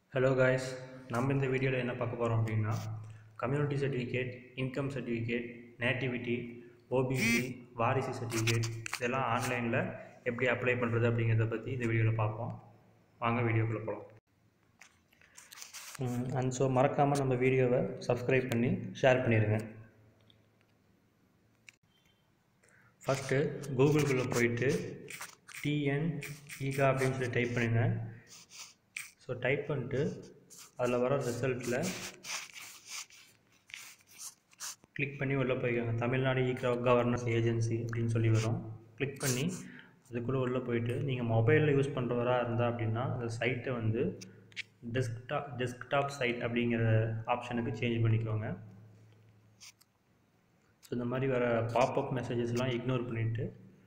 hello guys நம்ம இந்த வீடியோவில் என்ன பார்க்க போகிறோம் அப்படின்னா community certificate income certificate nativity OBC வாரிசு சர்டிஃபிகேட் இதெல்லாம் ஆன்லைனில் எப்படி அப்ளை பண்ணுறது அப்படிங்கிறத பற்றி இந்த வீடியோவில் பார்ப்போம் வாங்க வீடியோக்குள்ளே போகலாம் அண்ட் ஸோ மறக்காமல் நம்ம வீடியோவை சப்ஸ்கிரைப் பண்ணி ஷேர் பண்ணிடுங்க ஃபஸ்ட்டு கூகுளுக்குள்ளே போயிட்டு டிஎன் ஈகா அப்படின்னு சொல்லி டைப் பண்ணுங்க ஸோ டைப் பண்ணிட்டு அதில் வர ரிசல்ட்டில் கிளிக் பண்ணி உள்ளே போய்க்கோங்க தமிழ்நாடு இ கவர்னன்ஸ் ஏஜென்சி அப்படின்னு சொல்லி வரும் கிளிக் பண்ணி அதுக்குள்ளே உள்ளே போயிட்டு நீங்கள் மொபைலில் யூஸ் பண்ணுறவராக இருந்தால் அப்படின்னா அந்த சைட்டை வந்து டெஸ்க்டாப் டெஸ்க்டாப் சைட் அப்படிங்கிற ஆப்ஷனுக்கு சேஞ்ச் பண்ணிக்கோங்க ஸோ இந்த மாதிரி வர பாப்அப் மெசேஜஸ்லாம் இக்னோர் பண்ணிவிட்டு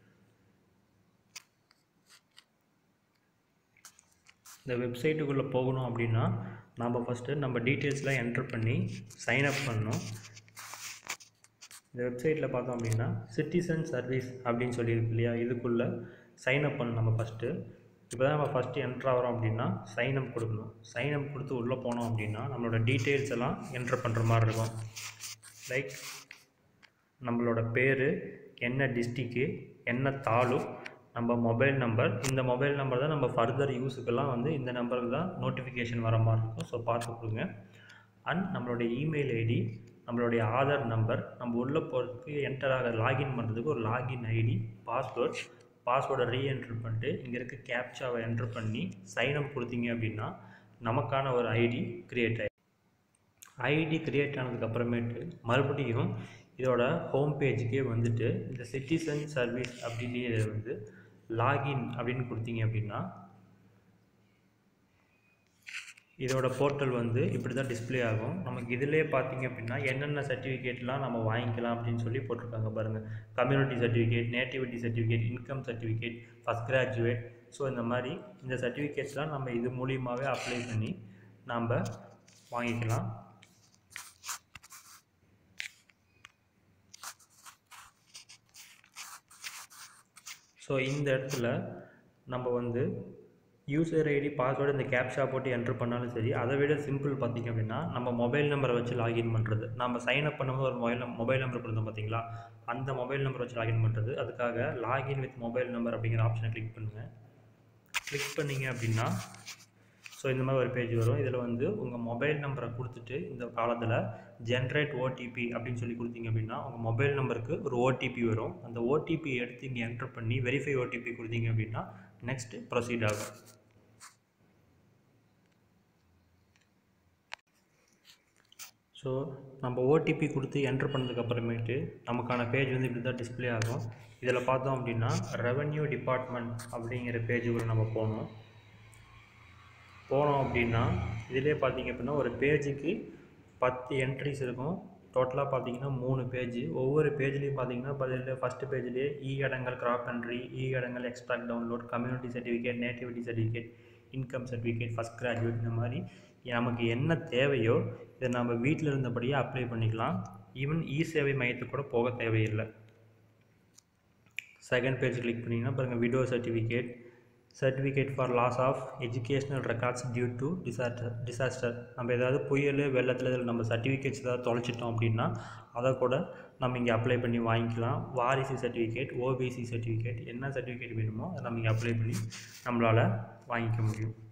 இந்த வெப்சைட்டுக்குள்ளே போகணும் அப்படின்னா நம்ம ஃபஸ்ட்டு நம்ம டீட்டெயில்ஸ்லாம் என்ட்ரு பண்ணி சைன் அப் பண்ணணும் இந்த வெப்சைட்டில் பார்த்தோம் அப்படின்னா சிட்டிசன் சர்வீஸ் அப்படின்னு சொல்லியிருக்கு இல்லையா இதுக்குள்ளே சைன் அப் பண்ணணும் நம்ம ஃபஸ்ட்டு இப்போ தான் நம்ம ஃபஸ்ட்டு என்ட்ரு ஆகிறோம் அப்படின்னா சைன் அப் கொடுக்கணும் சைன் அப் கொடுத்து உள்ளே போனோம் அப்படின்னா நம்மளோட டீட்டெயில்ஸ் எல்லாம் என்ட்ரு பண்ணுற மாதிரி இருக்கும் லைக் நம்மளோட பேர் என்ன டிஸ்ட்ரிக்கு என்ன தாலுக் நம்ம மொபைல் நம்பர் இந்த மொபைல் நம்பர் தான் நம்ம ஃபர்தர் யூஸுக்கெல்லாம் வந்து இந்த நம்பருக்கு தான் நோட்டிஃபிகேஷன் வர மாதிரி இருக்கும் ஸோ பார்த்து கொடுங்க அண்ட் நம்மளுடைய இமெயில் ஐடி நம்மளுடைய ஆதார் நம்பர் நம்ம உள்ளே போகிறதுக்கு என்டர் ஆக லாகின் பண்ணுறதுக்கு ஒரு லாகின் ஐடி பாஸ்வேர்ட் பாஸ்வேர்டை ரீஎன்ட்ரு பண்ணிட்டு இங்கே இருக்க கேப்சாவை என்ட்ரு பண்ணி சைனப் கொடுத்தீங்க அப்படின்னா நமக்கான ஒரு ஐடி க்ரியேட் ஆகி ஐடி க்ரியேட் ஆனதுக்கப்புறமேட்டு மறுபடியும் இதோட ஹோம் பேஜுக்கே வந்துட்டு இந்த சிட்டிசன் சர்வீஸ் அப்படின்னு வந்து லாகின் அப்படின்னு கொடுத்தீங்க அப்படின்னா இதோட போர்ட்டல் வந்து இப்படி தான் டிஸ்பிளே ஆகும் நமக்கு இதிலே பார்த்தீங்க அப்படின்னா என்னென்ன சர்டிஃபிகேட்லாம் நம்ம வாங்கிக்கலாம் அப்படின்னு சொல்லி போட்டிருக்காங்க பாருங்கள் community certificate nativity certificate income certificate first graduate so இந்த மாதிரி இந்த சர்டிஃபிகேட்ஸ்லாம் நம்ம இது மூலியமாகவே அப்ளை பண்ணி நாம் வாங்கிக்கலாம் ஸோ இந்த இடத்துல நம்ம வந்து யூசர் ஐடி பாஸ்வேர்டு இந்த கேப்ஷா போட்டு என்ட்ரு பண்ணாலும் சரி அதை விட சிம்பிள் பார்த்திங்க அப்படின்னா நம்ம மொபைல் நம்பரை வச்சு லாகின் பண்ணுறது நம்ம சைன் அப் பண்ணும்போது ஒரு மொபைல் மொபைல் நம்பர் கொடுத்தோம் பார்த்தீங்களா அந்த மொபைல் நம்பர் வச்சு லாகின் பண்ணுறது அதுக்காக லாகின் வித் மொபைல் நம்பர் அப்படிங்கிற ஆப்ஷனை கிளிக் பண்ணுங்கள் கிளிக் பண்ணிங்க அப்படின்னா ஸோ இந்த மாதிரி ஒரு பேஜ் வரும் இதில் வந்து உங்கள் மொபைல் நம்பரை கொடுத்துட்டு இந்த காலத்தில் ஜென்ரேட் ஓடிபி அப்படின்னு சொல்லி கொடுத்தீங்க அப்படின்னா உங்கள் மொபைல் நம்பருக்கு ஒரு ஓடிபி வரும் அந்த ஓடிபி எடுத்து இங்கே என்ட்ரு பண்ணி வெரிஃபை ஓடிபி கொடுத்தீங்க அப்படின்னா நெக்ஸ்ட்டு ப்ரொசீட் ஆகும் ஸோ நம்ம ஓடிபி கொடுத்து என்ட்ரு பண்ணதுக்கப்புறமேட்டு நமக்கான பேஜ் வந்து இப்படி தான் டிஸ்பிளே ஆகும் இதில் பார்த்தோம் அப்படின்னா ரெவன்யூ டிபார்ட்மெண்ட் அப்படிங்கிற பேஜுக்குள்ளே நம்ம போகணும் போனோம் அப்படின்னா இதிலே பார்த்தீங்க அப்படின்னா ஒரு பேஜுக்கு பத்து என்ட்ரிஸ் இருக்கும் டோட்டலாக பார்த்தீங்கன்னா மூணு பேஜ் ஒவ்வொரு பேஜ்லேயும் பார்த்தீங்கன்னா பதில் ஃபஸ்ட்டு பேஜ்லேயே இ இடங்கள் கிராப் என்ட்ரி இ இடங்கள் extract download community certificate nativity certificate income certificate first graduate இந்த மாதிரி நமக்கு என்ன தேவையோ இதை நம்ம வீட்டில் இருந்தபடியே அப்ளை பண்ணிக்கலாம் ஈவன் இ சேவை மையத்துக்கு கூட போக தேவையில்லை செகண்ட் பேஜ் கிளிக் பண்ணிங்கன்னா பாருங்கள் widow certificate certificate for loss of educational records due to disaster disaster நம்ம ஏதாவது புயல் வெள்ளத்தில் இதில் நம்ம சர்டிஃபிகேட்ஸ் ஏதாவது தொலைச்சிட்டோம் அப்படின்னா அதை கூட நம்ம இங்கே அப்ளை பண்ணி வாங்கிக்கலாம் வாரிசு சர்டிஃபிகேட் ஓபிசி சர்டிஃபிகேட் என்ன சர்டிஃபிகேட் வேணுமோ அதை நம்ம இங்கே அப்ளை பண்ணி நம்மளால் வாங்கிக்க முடியும்